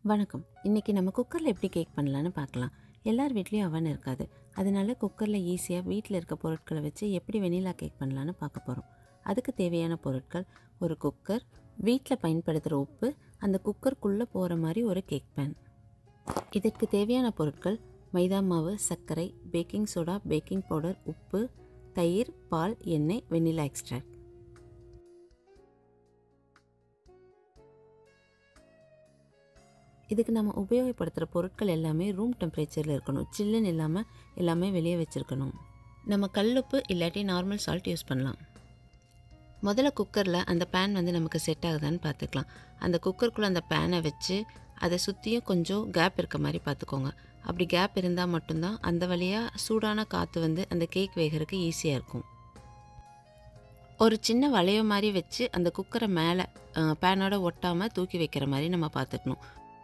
வணக்கம் இன்றைக்கி நம்ம குக்கரில் எப்படி கேக் பண்ணலான்னு பார்க்கலாம் எல்லார் வீட்லேயும் அவன் இருக்காது அதனால குக்கரில் ஈஸியாக வீட்டில் இருக்க பொருட்களை வச்சு எப்படி வெனிலா கேக் பண்ணலான்னு பார்க்க போகிறோம் அதுக்கு தேவையான பொருட்கள் ஒரு குக்கர் வீட்டில் பயன்படுத்துகிற உப்பு அந்த குக்கருக்குள்ளே போகிற மாதிரி ஒரு கேக் பேன் இதற்கு தேவையான பொருட்கள் மைதா மாவு சர்க்கரை பேக்கிங் சோடா பேக்கிங் பவுடர் உப்பு தயிர் பால் எண்ணெய் வெனிலா எக்ஸ்ட்ராக்ட் இதுக்கு நம்ம உபயோகப்படுத்துகிற பொருட்கள் எல்லாமே ரூம் டெம்பரேச்சரில் இருக்கணும் சில்லுன்னு இல்லாமல் எல்லாமே வெளியே வச்சுருக்கணும் நம்ம கல்லுப்பு இல்லாட்டி நார்மல் சால்ட் யூஸ் பண்ணலாம் முதல்ல குக்கரில் அந்த பேன் வந்து நமக்கு செட் ஆகுதான்னு பார்த்துக்கலாம் அந்த குக்கருக்குள்ளே அந்த பேனை வச்சு அதை சுற்றியும் கொஞ்சம் கேப் இருக்க மாதிரி பார்த்துக்கோங்க அப்படி கேப் இருந்தால் மட்டும்தான் அந்த வழியாக சூடான காற்று வந்து அந்த கேக் வேகிறதுக்கு ஈஸியாக இருக்கும் ஒரு சின்ன வளைய மாதிரி வச்சு அந்த குக்கரை மேலே பேனோட ஒட்டாமல் தூக்கி வைக்கிற மாதிரி நம்ம பார்த்துக்கணும்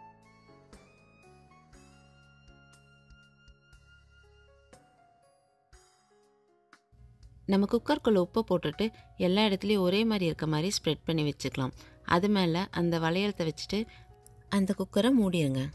நம்ம குக்கருக்குள்ளே உப்பை போட்டுட்டு எல்லா இடத்துலையும் ஒரே மாதிரி இருக்க மாதிரி ஸ்ப்ரெட் பண்ணி வச்சுக்கலாம் அது மேலே அந்த வளையலத்தை வச்சுட்டு அந்த குக்கரை மூடிடுங்க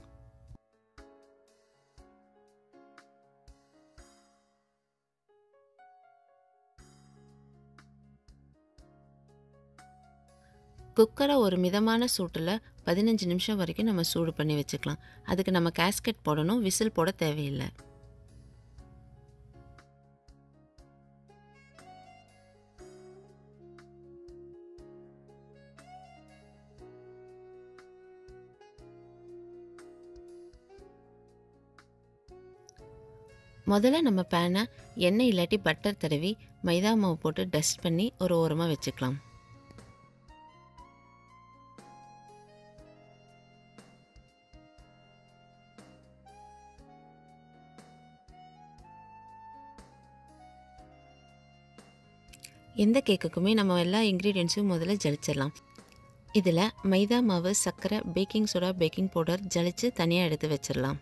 குக்கரை ஒரு மிதமான சூட்டில் பதினஞ்சு நிமிஷம் வரைக்கும் நம்ம சூடு பண்ணி வச்சுக்கலாம் அதுக்கு நம்ம கேஸ்கெட் போடணும் விசில் போட தேவையில்லை முதல்ல நம்ம பேனை எண்ணெய் இல்லாட்டி பட்டர் தடவி மைதா மாவு போட்டு டஸ்ட் பண்ணி ஒரு ஓரமாக வச்சுக்கலாம் எந்த கேக்குக்குமே நம்ம எல்லா இன்க்ரீடியன்ஸையும் முதல்ல ஜலிச்சிடலாம் இதில் மைதா மாவு சர்க்கரை பேக்கிங் சோடா பேக்கிங் பவுடர் ஜலிச்சு தனியாக எடுத்து வச்சிடலாம்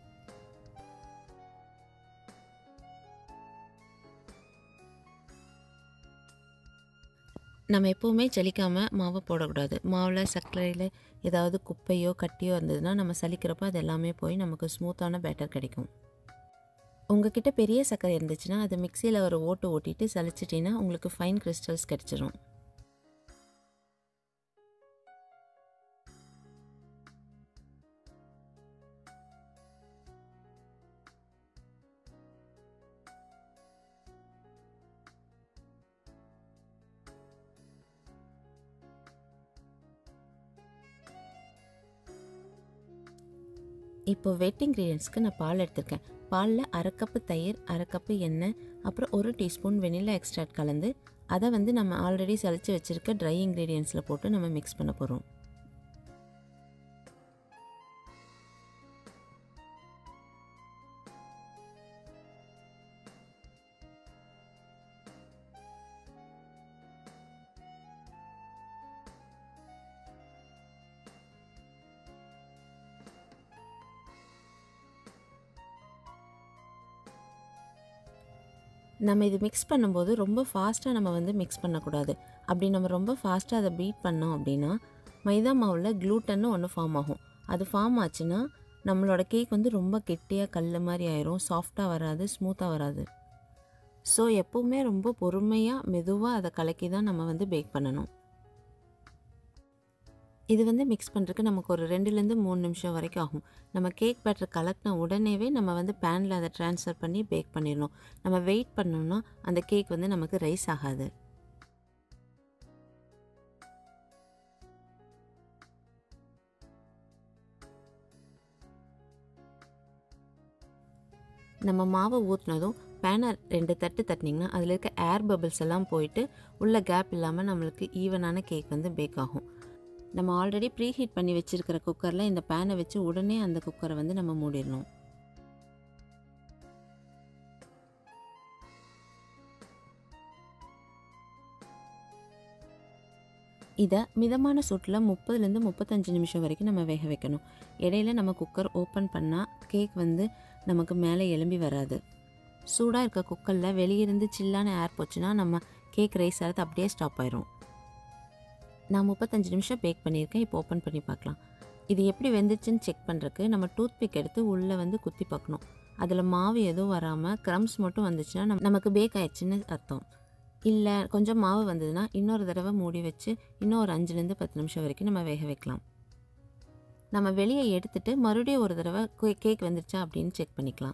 நம்ம எப்போவுமே ஜலிக்காமல் மாவு போடக்கூடாது மாவில் சர்க்கரையில் ஏதாவது குப்பையோ கட்டியோ இருந்ததுன்னா நம்ம சலிக்கிறப்போ அது எல்லாமே போய் நமக்கு ஸ்மூத்தான பேட்டர் கிடைக்கும் உங்ககிட்ட பெரிய சர்க்கரை இருந்துச்சுன்னா அதை மிக்சியில் ஒரு ஓட்டு ஓட்டிட்டு சலிச்சிட்டிங்கன்னா உங்களுக்கு ஃபைன் கிறிஸ்டல்ஸ் கிடச்சிரும் இப்போ வெட் இன்க்ரீடியன்ஸ்க்கு நான் பால் எடுத்திருக்கேன் பாலில் அரை கப்பு தயிர் அரை கப்பு எண்ணெய் அப்புறம் ஒரு டீஸ்பூன் வெனிலா எக்ஸ்ட்ராக்ட் கலந்து அதை வந்து நம்ம ஆல்ரெடி சளிச்சு வச்சுருக்க ட்ரை இன்க்ரீடியன்ஸில் போட்டு நம்ம மிக்ஸ் பண்ண போகிறோம் நம்ம இது மிக்ஸ் பண்ணும்போது ரொம்ப ஃபாஸ்ட்டாக நம்ம வந்து மிக்ஸ் பண்ணக்கூடாது அப்படி நம்ம ரொம்ப ஃபாஸ்ட்டாக அதை பீட் பண்ணோம் அப்படின்னா மைதா மாவில் க்ளூட்டன்னு ஒன்று ஃபார்ம் ஆகும் அது ஃபார்ம் ஆச்சுன்னா நம்மளோட கேக் வந்து ரொம்ப கெட்டியாக கல் மாதிரி ஆயிரும் சாஃப்டாக வராது ஸ்மூத்தாக வராது ஸோ எப்போவுமே ரொம்ப பொறுமையாக மெதுவாக அதை கலக்கி தான் நம்ம வந்து பேக் பண்ணணும் இது வந்து மிக்ஸ் பண்ணுறதுக்கு நமக்கு ஒரு ரெண்டுலேருந்து மூணு நிமிஷம் வரைக்கும் ஆகும் நம்ம கேக் பேட்டர் கலக்கின உடனேவே நம்ம வந்து பேனில் அதை ட்ரான்ஸ்ஃபர் பண்ணி பேக் பண்ணிடணும் நம்ம வெயிட் பண்ணோம்னா அந்த கேக் வந்து நமக்கு ரைஸ் ஆகாது நம்ம மாவை ஊற்றினதும் பேனை ரெண்டு தட்டு தட்டினீங்கன்னா அதில் இருக்க ஏர் பபிள்ஸ் எல்லாம் போயிட்டு உள்ள கேப் இல்லாமல் நம்மளுக்கு ஈவனான கேக் வந்து பேக் ஆகும் நம்ம ஆல்ரெடி ப்ரீ ஹீட் பண்ணி வச்சுருக்கிற குக்கரில் இந்த பேனை வச்சு உடனே அந்த குக்கரை வந்து நம்ம மூடிடணும் இதை மிதமான சூட்டில் முப்பதுலேருந்து முப்பத்தஞ்சு நிமிஷம் வரைக்கும் நம்ம வேக வைக்கணும் இடையில நம்ம குக்கர் ஓப்பன் பண்ணால் கேக் வந்து நமக்கு மேலே எலும்பி வராது சூடாக இருக்க குக்கரில் வெளியிருந்து சில்லான ஏர் போச்சுன்னா நம்ம கேக் ரைஸ் ஆகிறது அப்படியே ஸ்டாப் ஆயிரும் நான் முப்பத்தஞ்சு நிமிஷம் பேக் பண்ணியிருக்கேன் இப்போ ஓப்பன் பண்ணி பார்க்கலாம் இது எப்படி வெந்துச்சுன்னு செக் பண்ணுறக்கு நம்ம டூத்பிக் எடுத்து உள்ளே வந்து குத்தி பார்க்கணும் அதில் மாவு எதுவும் வராமல் க்ரம்ஸ் மட்டும் வந்துச்சுன்னா நம் நமக்கு பேக் ஆயிடுச்சுன்னு அர்த்தம் இல்லை கொஞ்சம் மாவு வந்ததுன்னா இன்னொரு தடவை மூடி வச்சு இன்னும் ஒரு அஞ்சுலேருந்து பத்து நிமிஷம் வரைக்கும் நம்ம வேக வைக்கலாம் நம்ம வெளியே எடுத்துட்டு மறுபடியும் ஒரு தடவை கேக் வந்துருச்சா அப்படின்னு செக் பண்ணிக்கலாம்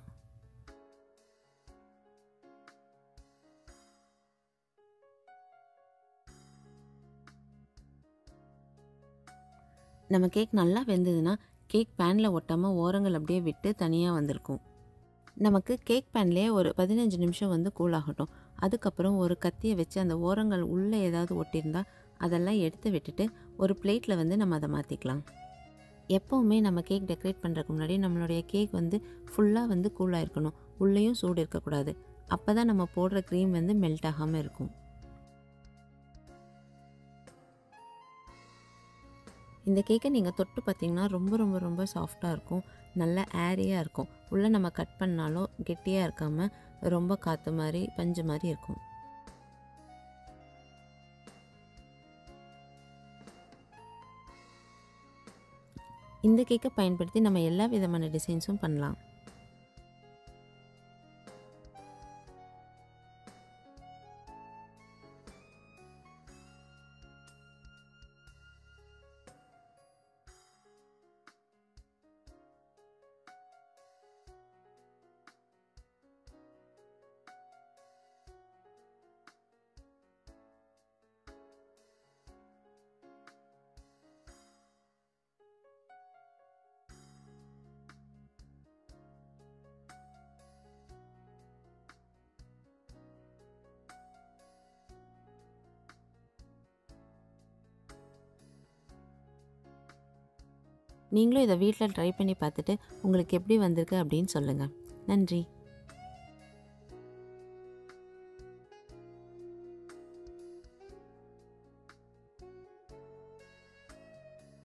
நம்ம கேக் நல்லா வெந்ததுன்னா கேக் பேனில் ஒட்டாமல் ஓரங்கள் அப்படியே விட்டு தனியாக வந்திருக்கும் நமக்கு கேக் பேன்லேயே ஒரு பதினஞ்சு நிமிஷம் வந்து கூல் ஆகட்டும் அதுக்கப்புறம் ஒரு கத்தியை வச்சு அந்த ஓரங்கள் உள்ளே ஏதாவது ஒட்டியிருந்தா அதெல்லாம் எடுத்து விட்டுட்டு ஒரு பிளேட்டில் வந்து நம்ம அதை மாற்றிக்கலாம் எப்போவுமே நம்ம கேக் டெக்கரேட் பண்ணுறதுக்கு முன்னாடி நம்மளுடைய கேக் வந்து ஃபுல்லாக வந்து கூலாக இருக்கணும் உள்ளேயும் சூடு இருக்கக்கூடாது அப்போ தான் நம்ம போடுற க்ரீம் வந்து மெல்ட் ஆகாமல் இருக்கும் இந்த கேக்கை நீங்கள் தொட்டு பார்த்தீங்கன்னா ரொம்ப ரொம்ப ரொம்ப சாஃப்டாக இருக்கும் நல்ல ஏரியாக இருக்கும் உள்ளே நம்ம கட் பண்ணாலும் கெட்டியாக இருக்காமல் ரொம்ப காற்று மாதிரி பஞ்சு மாதிரி இருக்கும் இந்த கேக்கை பயன்படுத்தி நம்ம எல்லா விதமான டிசைன்ஸும் பண்ணலாம் நீங்களும் இதை வீட்டில் ட்ரை பண்ணி பார்த்துட்டு உங்களுக்கு எப்படி வந்திருக்கு அப்படின்னு சொல்லுங்கள் நன்றி